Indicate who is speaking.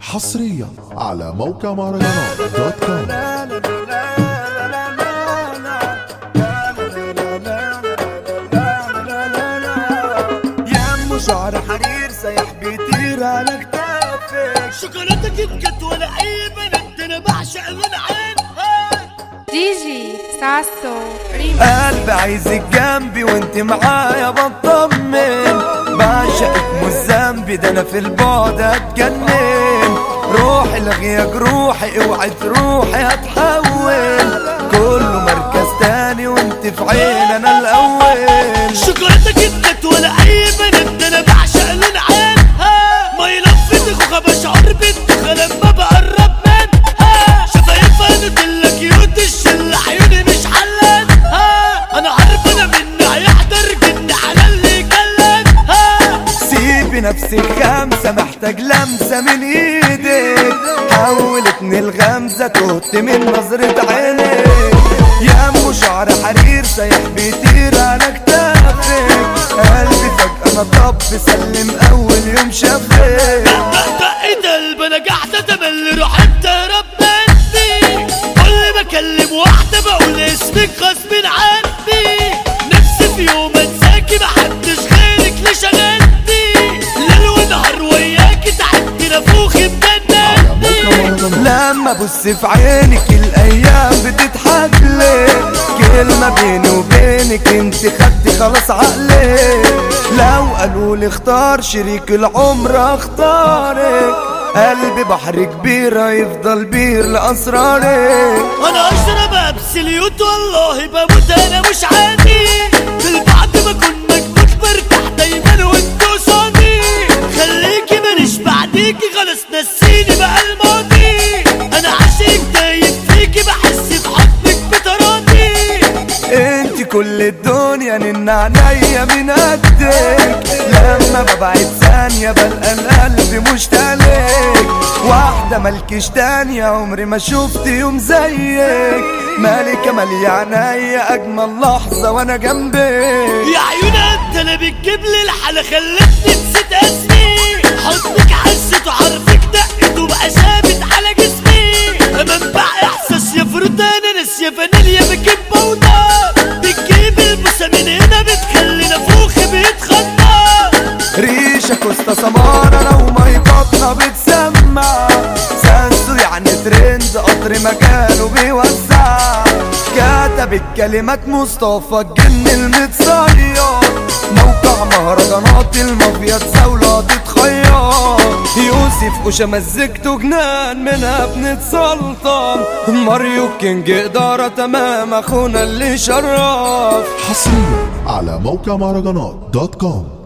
Speaker 1: حصريا على موقع مهرجانات دوت كوم
Speaker 2: يا ام شعر حرير سيح بيطير على كتافك
Speaker 3: شوكولاتة كيت كات ولا اي بنت انا بعشق من عينها
Speaker 4: دي جي ساسو ريما
Speaker 2: قلبي عايزك جنبي وانت معايا بطمن بعشقك مش ذنبي ده انا في البعد اتجنن روحي لغيك روحي اوعي تروحي هتحول كله مركز تاني وانت في عين انا الاول
Speaker 3: شوكولاتة كيت كات ولا اي بنت انا بعشق من عينها ما يلفتك وبشعر بنتها لما بقرب منها شفايفها نوتيلا كيوت الشلة عيوني مش حلانها انا عارف انا مني هيحضر جن على اللي يكلمها
Speaker 2: سيبي نفسك خمسة محتاج لمسة من ايدك حولتني الغمزة تهت من نظرة عينك يا ام شعر حرير سيح بيطير على كتافك قلبي فجأة نطب سلم اول يوم شافك
Speaker 3: دقت قلب انا قاعدة تمل روح انت ربتني كل ما اكلم واحدة بقول اسمك غصب عني نفسي في يوم انساكي محدش غيرك اللي شغلني ليل ونهار وياكي تعبت نفوخي مجنني
Speaker 2: لما ابص في عينك الايام بتضحك لك كلمة بيني وبينك انت خدتي خلاص عقلي لو قالوا لي اختار شريك العمر اختارك قلبي بحر كبير هيفضل بير لاسرارك
Speaker 3: انا اشرب ابسليوت والله بموت انا مش عادي في البعد بكون مجنون برتاح دايما وانت قصادي خليكي ماليش بعديكي خلاص نسيني بقى الماضي انا عاشق دايب فيكي بحس بحضنك بتراضي
Speaker 2: انت كل الدنيا نن عينيا من قدك لما ببعد ثانية بلقى القلب مشتاق لك واحدة ملكش تانية عمري ما شفت يوم زيك مالكة مالية عينيا أجمل لحظة وأنا جنبك
Speaker 3: يا عيون انت اللي بتجيب لي الحالة خلتني نسيت اسمي حضنك حسيت وعارفك دقت وبقى ثابت على جسمي منبع احساس يا فروتان ناس يا فانيليا بتجيب بوضة بتجيب البوسة من هنا بتخلي نفوخي بيتخطى
Speaker 2: ريشة كوستا سمارة لو مايكاتنا بتسمع سانسو يعني ترند قطر مكانه بيوزع كتب الكلمات مصطفى الجن المتصير موقع مهرجانات المافيا تساولة تتخير يوسف وشا مزجته جنان منها بنتسلطن ماريو كينج إدارة تمام أخونا اللي شرف
Speaker 1: حصريا على موقع مهرجانات دوت كوم